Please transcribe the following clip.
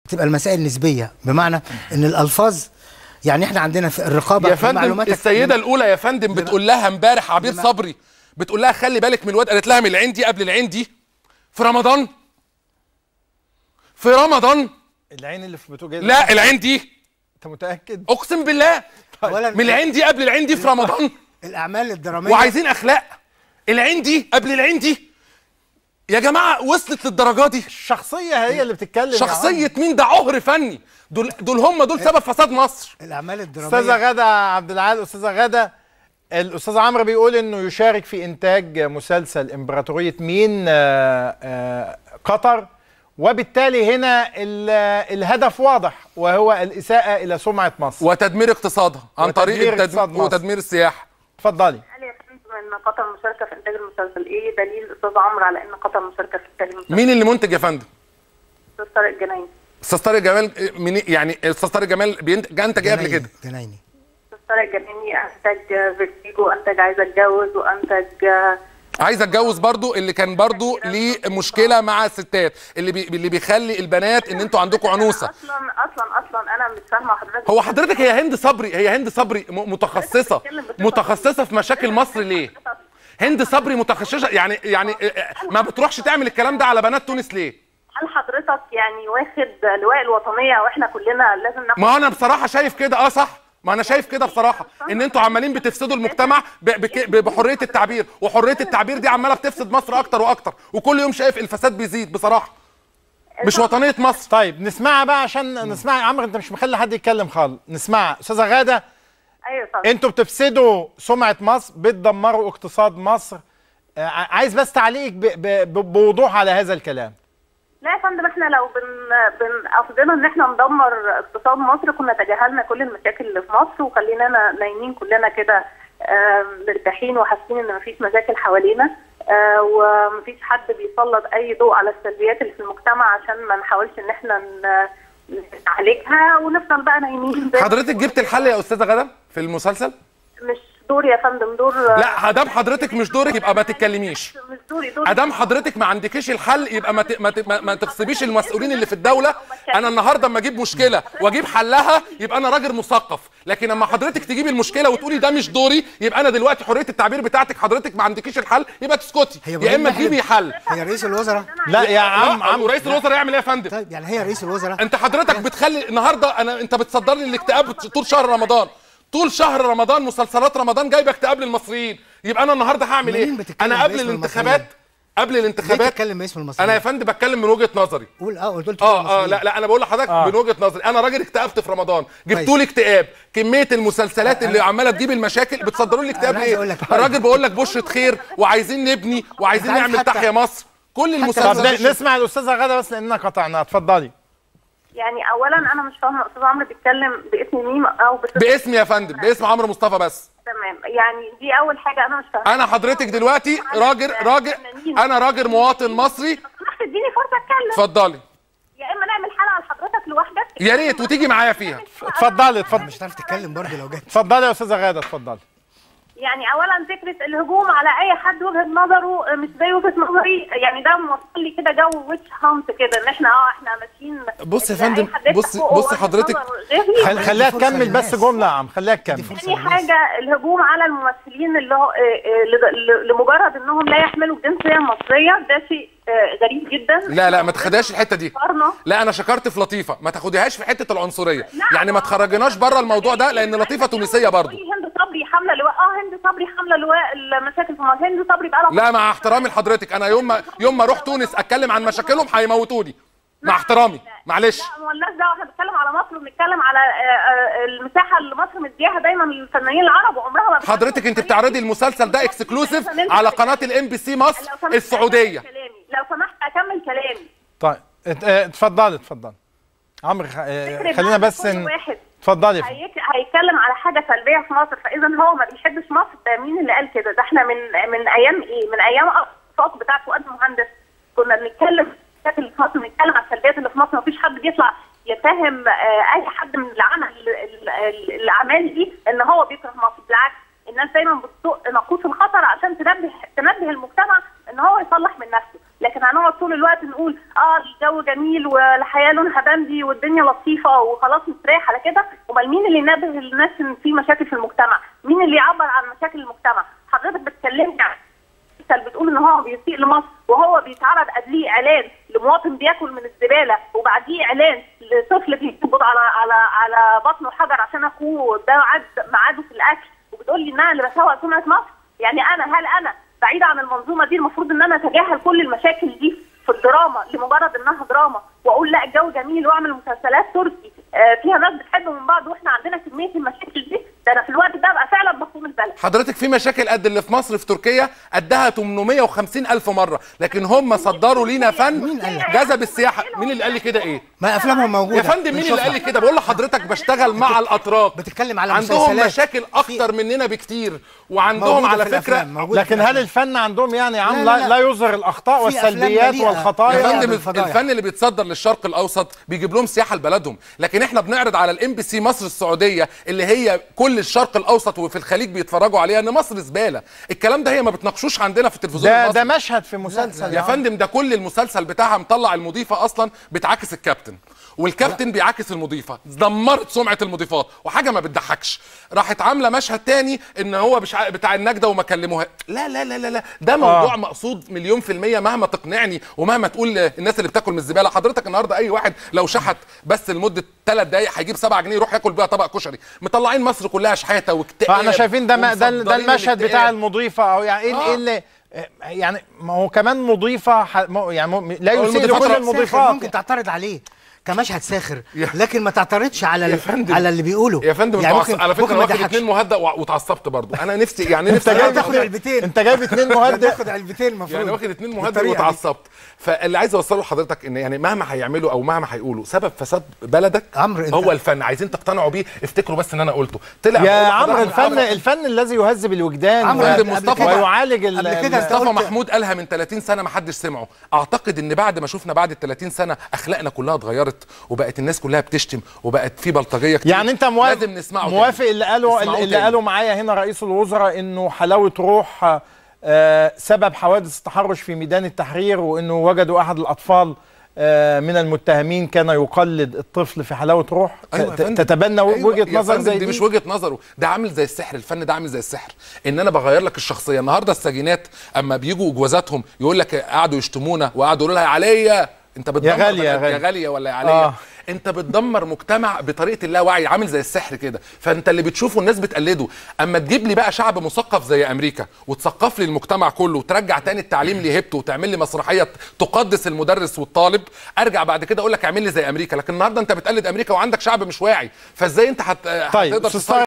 تبقى المسائل نسبيه بمعنى ان الالفاظ يعني احنا عندنا في الرقابه يا في فندم معلوماتك- السيده الاولى يا فندم بتقول لها امبارح عبير صبري بتقول لها خلي بالك من الواد قالت لها من العين دي قبل العين دي في رمضان في رمضان العين اللي في بتوجد لا العين دي انت متاكد اقسم بالله أولاً من العين دي قبل العين دي في رمضان الاعمال الدراميه وعايزين اخلاق العين دي قبل العين دي يا جماعه وصلت للدرجه دي الشخصيه هي اللي بتتكلم يا عم. شخصيه مين ده عهر فني دول دول هم دول سبب فساد مصر الاعمال الدراميه استاذه غاده عبد العال استاذه غاده الاستاذ عمرو بيقول انه يشارك في انتاج مسلسل امبراطوريه مين آه، آه، قطر وبالتالي هنا ال- الهدف واضح وهو الاساءه الى سمعه مصر وتدمير اقتصادها عن طريق وتدمير التد... اقتصاد مصر. وتدمير السياحه اتفضلي قال يا فندم ان قطر مشاركه في انتاج المسلسل ايه دليل الاستاذ عمرو على ان قطر مشاركه في انتاج المسلسل مين اللي منتج يا فندم الاستاذ طارق الجنايني استاذ طارق جمال من يعني استاذ طارق جمال بينتج انتج ايه قبل جنايني- كده جنايني الاستاذ طارق الجنايني انتج فيرتيجو انتج عايزه اتجوز وانتج عايز اتجوز برضو اللي كان برضو ليه مشكله مع الستات اللي بي... اللي بيخلي البنات ان انتوا عندكم عنوسه اصلا اصلا اصلا انا مش فاهمه حضرتك هو حضرتك هي هند صبري هي هند صبري م- متخصصه متخصصه في مشاكل مصر ليه هند صبري متخصصه يعني يعني ما بتروحش تعمل الكلام ده على بنات تونس ليه هل حضرتك يعني واخد لواء الوطنيه واحنا كلنا لازم ناخد ما انا بصراحه شايف كده اه صح ما انا شايف كده بصراحه ان انتوا عمالين بتفسدوا المجتمع ب- بك- ب- بحريه التعبير وحريه التعبير دي عماله بتفسد مصر اكتر واكتر وكل يوم شايف الفساد بيزيد بصراحه مش وطنيه مصر طيب نسمعها بقى عشان نسمعها يا عمرو انت مش مخلي حد يتكلم خالص نسمعها استاذه غاده ايوه طبعا انتوا بتفسدوا سمعه مصر بتدمروا اقتصاد مصر آه، عايز بس تعليق ب- ب- ب- بوضوح على هذا الكلام لا يا فندم احنا لو بن بن قصدنا ان احنا ندمر اقتصاد مصر كنا تجاهلنا كل المشاكل اللي في مصر وخلينا نايمين كلنا كده آم، مرتاحين وحاسين ان مفيش مشاكل حوالينا آه، ومفيش حد بيسلط اي ضوء على السلبيات اللي في المجتمع عشان ما نحاولش ان احنا ن- نعالجها ونفضل بقى نايمين زي- حضرتك جبت الحل يا استاذه غدا في المسلسل مش دور يا فندم دور لا ادام حضرتك مش دورك يبقى ما تتكلميش مش دوري دور ادام حضرتك ما عندكيش الحل يبقى ما ت- ما ت- ما- ما تغصبيش المسؤولين اللي في الدوله انا النهارده اما اجيب مشكله واجيب حلها يبقى انا راجل مثقف لكن لما حضرتك تجيبي المشكله وتقولي ده مش دوري يبقى انا دلوقتي حريه التعبير بتاعتك حضرتك ما عندكيش الحل يبقى تسكتي هي يا مهمة اما حلو. تجيبي حل هي رئيس الوزراء لا يا عم عم عم رئيس الوزراء يعمل ايه يا فندم طيب يعني هي رئيس الوزراء انت حضرتك بتخلي النهارده انا انت بتصدر لي الاكتئاب طول شهر رمضان طول شهر رمضان مسلسلات رمضان جايبه اكتئاب للمصريين يبقى انا النهارده هعمل ايه مين بتتكلم انا قبل باسم الانتخابات المصريين؟ قبل ليه الانتخابات تتكلم باسم المصريين انا يا فندم بتكلم من وجهه نظري قول اه قلت قلت اه اه لا لا انا بقول لحضرتك آه. من وجهه نظري انا راجل اكتئبت في رمضان جبتوا كويس. لي اكتئاب كميه المسلسلات اللي عماله تجيب المشاكل بتصدروا لي اكتئاب أنا عايز ليه أقول لك- الراجل بقول لك بشره خير وعايزين نبني وعايزين أنت عارف نعمل حتى- تحيا مصر كل طب المسلسلات ن- نسمع الاستاذه غاده بس لاننا قطعناها اتفضلي يعني اولا انا مش فاهمه استاذ عمرو بيتكلم باسم مين او باسم باسم يا فندم باسم عمرو مصطفى بس تمام يعني دي اول حاجه انا مش فاهمه انا حضرتك دلوقتي راجل راجل انا راجل مواطن مصري سمحت تديني فرصه اتكلم اتفضلي يا اما نعمل حلقه لحضرتك لوحدك يا ريت وتيجي معايا فيها اتفضلي اتفضلي مش هتعرف تتكلم برضه لو جت اتفضلي يا استاذه غاده اتفضلي يعني اولا فكره الهجوم على اي حد وجهه نظره مش زي وجهه نظري يعني ده موصل لي كده جو ويتش هانت كده ان احنا اه احنا ماشيين بص يا أي فندم، حد يفتح بص- بقه بص وجهة حضرتك- نظر غيري. خل- خليها فرصة تكمل بس للناس. جمله يا عم خليها دي تكمل فرصة تاني للناس. حاجة الهجوم على الممثلين اللي هو آه، آه، ل- ل- لمجرد انهم لا يحملوا الجنسية المصرية ده شيء آه، غريب جدا لا لا ما تاخدهاش الحته دي مقارنة. لا انا شكرت في لطيفه ما تاخديهاش في حته العنصريه يعني ما تخرجناش بره الموضوع ده لان لطيفه تونسيه برضو هند صبري حاملة لواء اه هند صبري حاملة لواء المشاكل في مصر هند صبري بقى لا مع احترامي لحضرتك انا يوم ما يوم ما اروح تونس اتكلم عن مشاكلهم هيموتوني مع احترامي معلش لا مالناش دعوه احنا بنتكلم على مصر وبنتكلم على آه، آه، المساحه اللي مصر مدياها دايما للفنانين العرب وعمرها ما بتتكلم حضرتك انت عن بتعرضي المسلسل ده اكسكلوسيف على قناه الام بي سي مصر لو سمحت السعوديه أكمل كلامي لو سمحت اكمل كلامي طيب ات- اه، اتفضلي اتفضلي عمرو خ- اه، فكرة خلينا بقى بس كل ن- واحد اتفضلي يا فندم. هيك... هيتكلم على حاجه سلبيه في مصر فاذا هو ما بيحبش مصر ده مين اللي قال كده ده احنا من من ايام ايه من ايام الصوت بتاع فؤاد مهندس كنا بنتكلم في المشاكل اللي في مصر بنتكلم على السلبيات اللي في مصر مفيش حد بيطلع يتهم آه، اي حد من اللي عمل ال- ال- الاعمال دي ان هو بيكره مصر بالعكس الناس دايما بتسوق ناقوس الخطر عشان تنبه تنبه المجتمع ان هو يصلح من نفسه لكن هنقعد طول الوقت نقول اه جو جميل والحياه لونها بامبي والدنيا لطيفه وخلاص نستريح على كده امال مين اللي ينبه الناس ان في مشاكل في المجتمع مين اللي يعبر عن مشاكل المجتمع حضرتك بتكلمني عن مثل بتقول ان هو بيسيء لمصر وهو بيتعرض قبليه اعلان لمواطن بياكل من الزباله وبعديه اعلان لطفل بيقبض على على على بطنه حجر عشان اخوه ده عد ميعاده في الاكل وبتقول لي ان انا اللي بسوق سمعه مصر يعني انا هل انا بعيده عن المنظومه دي المفروض ان انا اتجاهل كل المشاكل دي في الدراما لمجرد انها دراما واقول لا الجو جميل واعمل مسلسلات تركي آه، فيها ناس بتحب من بعض واحنا عندنا كميه المشاكل دي ده انا في الوقت ده ابقى فعلا مفهوم البلد حضرتك في مشاكل قد اللي في مصر في تركيا قدها 850 الف مره لكن هم صدروا لينا فن جذب السياحه مين اللي قال لي كده ايه ما افلامهم موجوده يا فندم مين اللي قال لي كده بقول لحضرتك بشتغل مع الاتراك بتتكلم على عندهم مسلسلات. مشاكل اكتر مننا بكتير وعندهم موجودة على في فكره الأفلام، موجودة في لكن هل الأفلام. الفن عندهم يعني يا عم لا، لا, لا، لا, لا. يظهر الاخطاء في أفلام والسلبيات مليئة. يا والخطايا فندم بالفضايح. الفن اللي بيتصدر للشرق الاوسط بيجيب لهم سياحه لبلدهم لكن احنا بنعرض على الام بي سي مصر السعوديه اللي هي كل الشرق الاوسط وفي الخليج بيتفرجوا عليها ان مصر زباله الكلام ده هي ما بتناقشوش عندنا في التلفزيون ده المصري ده مشهد في مسلسل يا فندم ده كل المسلسل بتاعها مطلع المضيفه اصلا بتعاكس الكابتن والكابتن بيعاكس المضيفه دمرت سمعه المضيفات وحاجه ما بتضحكش راحت عامله مشهد تاني ان هو مش ع- بتاع النجده وما كلموها لا لا لا لا, لا. ده موضوع آه. مقصود مليون في الميه مهما تقنعني ومهما تقول الناس اللي بتاكل من الزباله حضرتك النهارده اي واحد لو شحت بس لمده ثلاث دقائق هيجيب 7 جنيه يروح ياكل بيها طبق كشري مطلعين مصر كلها شحاته واكتئاب فاحنا شايفين ده ما- ده ده ومصدرين المشهد بتاع الاكتئاب. المضيفه او يعني ايه آه. إيه اللي يعني ما هو كمان مضيفه ح- ما- يعني مو- لا هو يسيء المضيفات لكل ساخر، المضيفات ممكن تعترض عليه كمشهد ساخر يا- لكن ما تعترضش على يا ال- فندم على اللي بيقوله يا فندم يعني يعني ممكن على فكره ممكن انا ما واخد يضحكش. اتنين مهدأ وع- واتعصبت برضو انا نفسي يعني انت نفسي جاي تاخد باتنين- علبتين. انت جايب اتنين مهدئ تاخد علبتين المفروض يعني واخد اتنين مهدد بالطريقة دي. واتعصبت فاللي عايز اوصله لحضرتك ان يعني مهما هيعملوا او مهما هيقولوا سبب فساد بلدك عمرو، انت- هو الفن عايزين تقتنعوا بيه افتكروا بس ان انا قلته طلع يا بقول عمرو لحضرتك الفن عمرو- الفن الذي يهذب الوجدان عمرو، و- قبل مصطفى- ويعالج ال- قبل كده ال- انت مصطفى قلت- محمود قالها من 30 سنه ما حدش سمعه اعتقد ان بعد ما شفنا بعد ال 30 سنه اخلاقنا كلها اتغيرت وبقت الناس كلها بتشتم وبقت في بلطجيه كتير يعني انت موافق لازم نسمعه موافق تاني. اللي قاله نسمعه اللي تاني. قاله معايا هنا رئيس الوزراء انه حلاوه روح آه، سبب حوادث التحرش في ميدان التحرير وانه وجدوا احد الاطفال آه، من المتهمين كان يقلد الطفل في حلاوه روح أيوة يا ت- فندم. تتبنى أيوة وجهه يا نظر فندم زي دي دي مش وجهه نظره ده عامل زي السحر الفن ده عامل زي السحر ان انا بغير لك الشخصيه النهارده السجينات اما بيجوا جوازاتهم يقول لك قعدوا يشتمونا وقعدوا يقولوا لها يا عليا انت بتدمر غالية، يا بلد- غالية. يا غاليه ولا يا عليا آه. آه. انت بتدمر مجتمع بطريقه اللاوعي عامل زي السحر كده فانت اللي بتشوفه الناس بتقلده اما تجيب لي بقى شعب مثقف زي امريكا وتثقف لي المجتمع كله وترجع تاني التعليم لهيبته وتعمل لي مسرحيه تقدس المدرس والطالب ارجع بعد كده اقول لك اعمل لي زي امريكا لكن النهارده انت بتقلد امريكا وعندك شعب مش واعي فازاي انت هت... طيب هتقدر أستاذ تسيطر